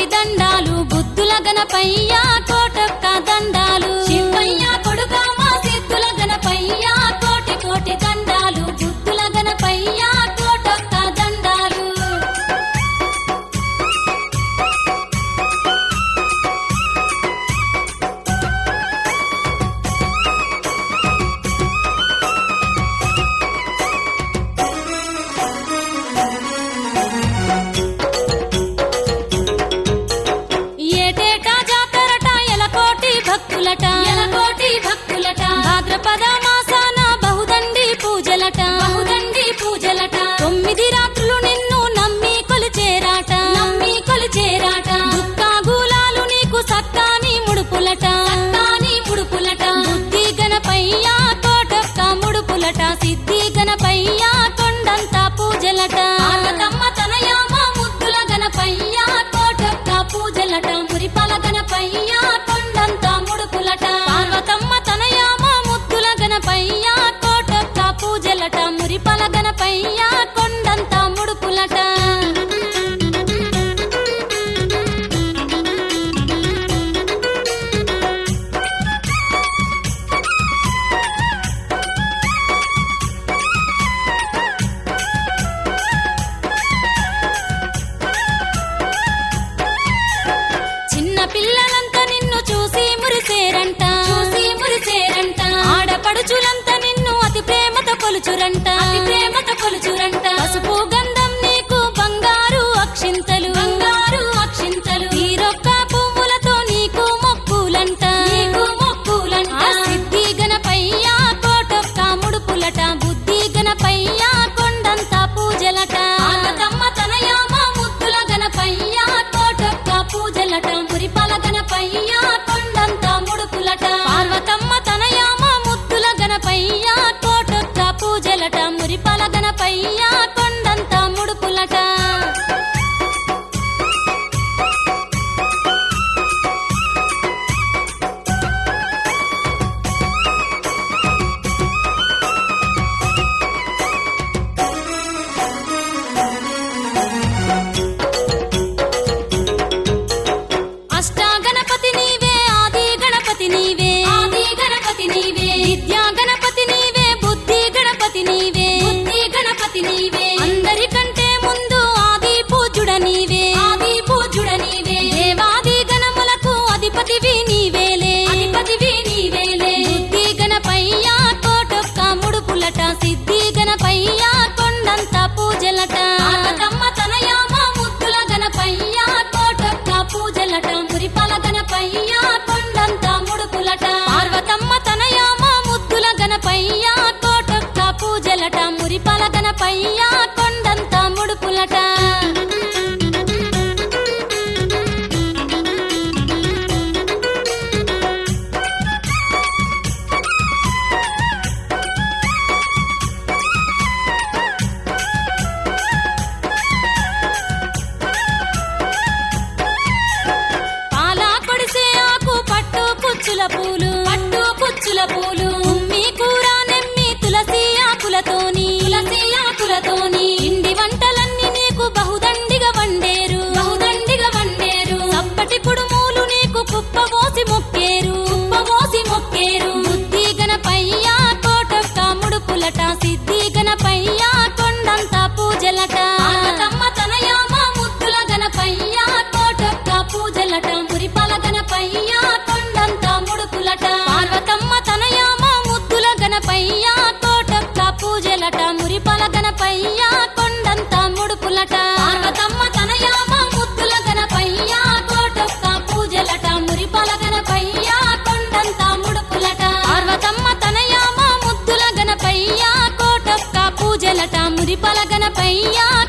కోటి దండాలు బుద్ధుల గణపయ్య కోటొక్క దండాలు శివయ్య కొడుక మా సిద్ధుల గణపయ్య కోటి కోటి దండాలు బుద్ధుల గణపయ్య కోటొక్క దండాలు ఏటేటా జాతరట ఎలకోటి భక్తులట ఎలకోటి భక్తులట భాద్రపద మాసాన బహుదండి పూజలట బహుదండి పూజలట తొమ్మిది రాత్రులు నిన్ను నమ్మి కొలిచేరాట నమ్మి కొలిచేరాట దుఃఖాగూలాలు నీకు సక్కాని ముడుపులట సక్కాని ముడుపులట బుద్ధి గణపయ్య కోటొక్క ముడుపులట సిద్ధి గణపయ్య కొండంత పూజలట ఆలతమ్మ తనయామ ముద్దుల గణపయ్య కోటొక్క పూజలట మురిపల గణపయ్య కొండంత ముడుపులట పార్వతమ్మ తనయామ ముద్దుల గణపయ్య కోటొక్క పూజలట మురిపల గణపయ్య కొండంత ముడుపులట చిన్న పిల్లలంతా నిన్ను చూసి మురిసేరంట చూసి మురిసేరంట ఆడపడుచులంతా నిన్ను అతి ప్రేమతో కొలుచురంట అతి ప్రేమతో కొలుచురంట పసుపు గంధం నీకు బంగారు అక్షింతలు బంగారు అక్షింతలు తీరొక్క పువ్వులతో నీకు మొక్కులంట నీకు మొక్కులంట సిద్ధి గణపయ్య కోటొక్క ముడుపులట బుద్ధి గణపయ్య కొండంత పూజలట ఆగతమ్మ తనయామ ముద్దుల గణపయ్య కోటొక్క పూజలట మురిపల గణపయ్య కొండంత ముడుపులట పార్వతమ్మ తనయామ ముద్దుల గణపయ్య కోటొక్క పూజలట మురిపల గణపయ్య కొండంత ముడుపులట అష్టా గణపతి నీవే ఆది గణపతి నీవే ఆది గణపతి నీవే విద్యా గణపతి నీవే బుద్ధి గణపతి నీవే బుద్ధి గణపతి నీవే అందరికంటే ముందు ఆది పూజుడ నీవే ఆది పూజుడ నీవే దేవాది గణములకు అధిపతివి నీవేలే అధిపతివి నీవేలే బుద్ధి గణపయ్య కోటొక్క ముడుపులట సిద్ధి గణపయ్య కొండంత పూజలట ఆగతమ్మ తనయామ ముద్దుల గణపయ్య కోటొక్క పూజలట మురిపల గణపయ్య కొండంత ముడుపులట పార్వతమ్మ తనయామ ముద్దుల గణపయ్య కోటొక్క పూజలట మురిపల గణపయ్య కొండంత ముడుపులట పాలా కొడిసే ఆకు పట్టు పుచ్చుల పూలు పట్టు పుచ్చుల పూలు ఉమ్మి కూర నెమ్మి తులసి ఆకులతోని తులసి ఆకులతోని ఇండి వంటలన్నీ నీకు బహుదండిగా వండేరు బహుదండిగా వండేరు సప్పటి కుడుమూలు నీకు కుప్పబోసి మొక్కేరు కుప్పబోసి మొక్కేరు బుద్ధి గణపయ్య కోటొక్క ముడుపులట సిద్ధి గణపయ్య కొండంత పూజలట ఆగతమ్మ తనయామ ముద్దుల గణపయ్య కోటొక్క పూజలట మురిపల గణపయ్య కొండంత ముడుపులట పార్వతమ్మ తనయామ ముద్దుల గణపయ్య కోటొక్క పూజలట మురిపల గణపయ్య కొండంత ముడుపులట పార్వతమ్మ తనయామ ముద్దుల గణపయ్య కోటొక్క పూజలట మురిపల గణపయ్య కొండంత ముడుపులట పార్వతమ్మ తనయామ ముద్దుల గణపయ్య కోటొక్క పూజలట మురిపల గణపయ్య